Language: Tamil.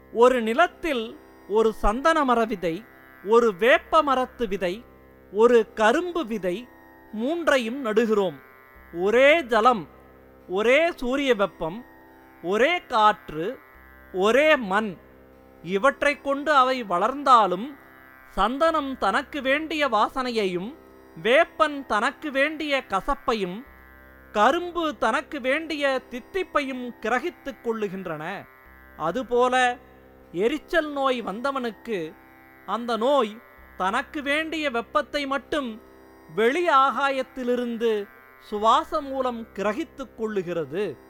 ஒரு நிலத்தில் ஒரு சந்தன மர விதை ஒரு வேப்ப மரத்து விதை ஒரு கரும்பு விதை மூன்றையும் நடுகிறோம் ஒரே ஜலம் ஒரே சூரிய வெப்பம் ஒரே காற்று ஒரே மண் இவற்றைக் கொண்டு அவை வளர்ந்தாலும் சந்தனம் தனக்கு வேண்டிய வாசனையையும் வேப்பன் தனக்கு வேண்டிய கசப்பையும் கரும்பு தனக்கு வேண்டிய தித்திப்பையும் கிரகித்துக் கொள்ளுகின்றன அதுபோல எரிச்சல் நோய் வந்தவனுக்கு அந்த நோய் தனக்கு வேண்டிய வெப்பத்தை மட்டும் வெளி ஆகாயத்திலிருந்து சுவாசம் மூலம் கிரகித்துக் கொள்ளுகிறது